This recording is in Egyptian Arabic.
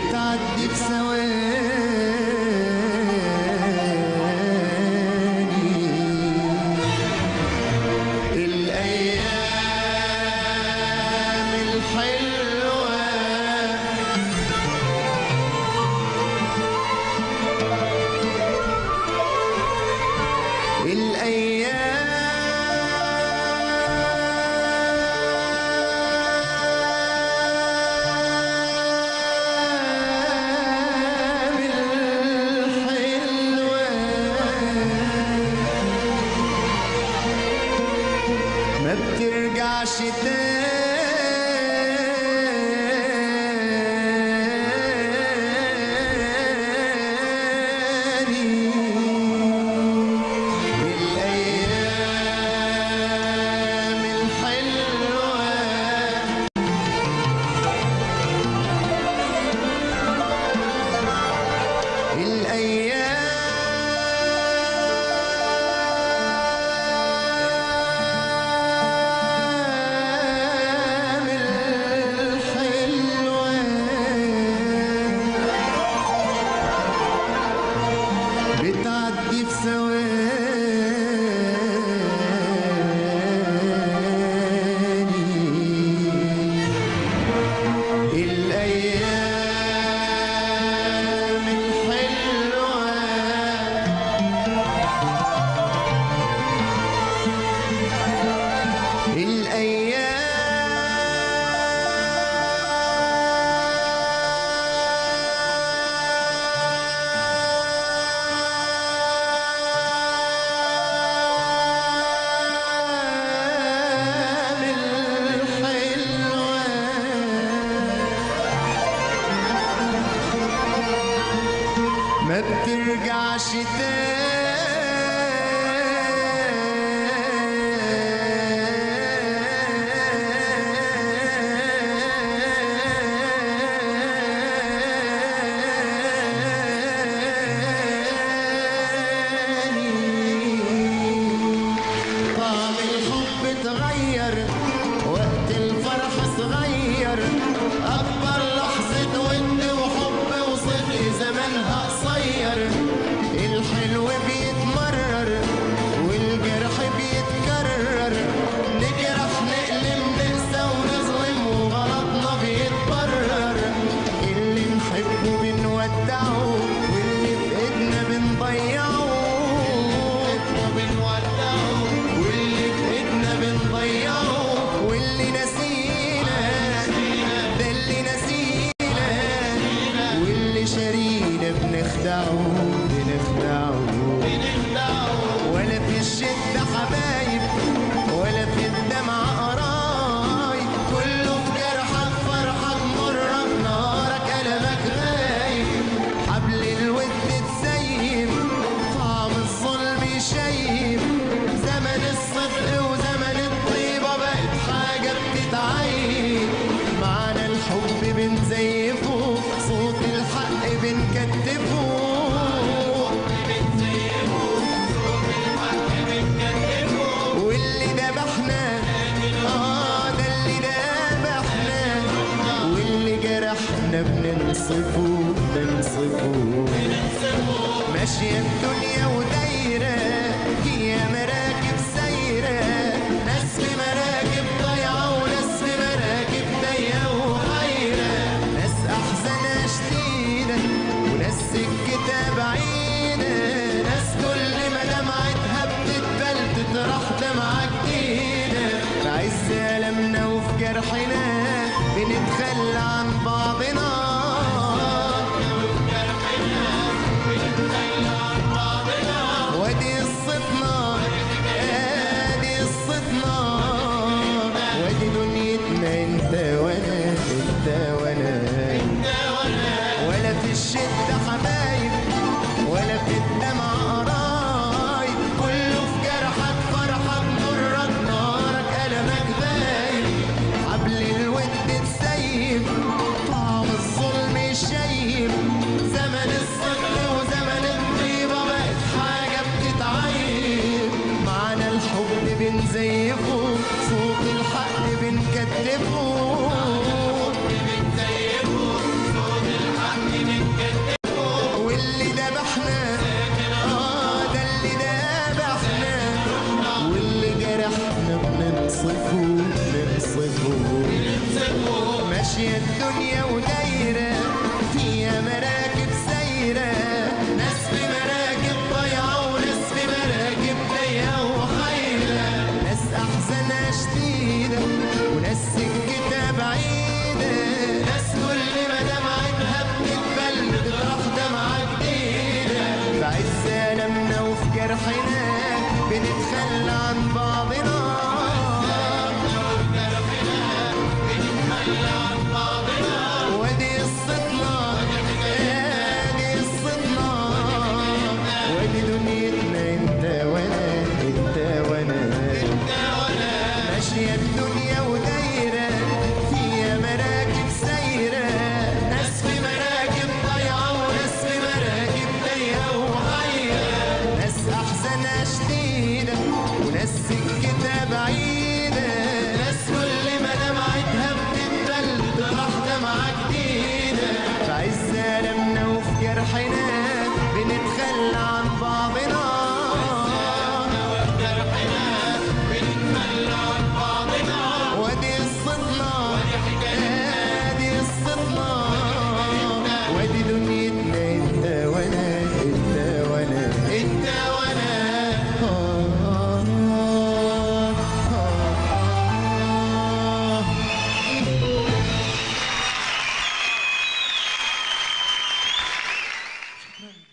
بتعدي في ثواني الأيام الحلوة الأيام الحلوة ما بترجعش تاني الأيام الحلوة الأيام الحلوة بتعدي في ثواني الأيام الحلوة الأيام الحلوة ما بترجعش تاني طعم الحب اتغير وقت الفرح صغير أكبر لحظة ود وحب وصدق زمانها قصير الحلو بيتمرر والجرح بيتكرر نجرح نقلم نقسى ونظلم وغلطنا بيتبرر اللي نحبه بنودعه واللي في ايدنا بنضيعه بنودعه واللي في ايدنا بنضيعه واللي نسينا ده اللي نسينا واللي شارينا بنخدعه بنخدعه ولا في الشدة حبايب ولا في الدمع قرايب كله في جرحك فرحك مرك نارك ألمك غايب حبل الود تسيب طعم الظلم يشيب زمن الصدق وزمن الطيبة بقت حاجة بتتعيب معنا الحب بنزيفه صوت الحق بنكتفه وبجرحنا بنتخلى عن بعضنا وادي قصتنا ادي قصتنا وادي دنيتنا انت وانا انت وانا انت وانا آه آه آه آه. شكرا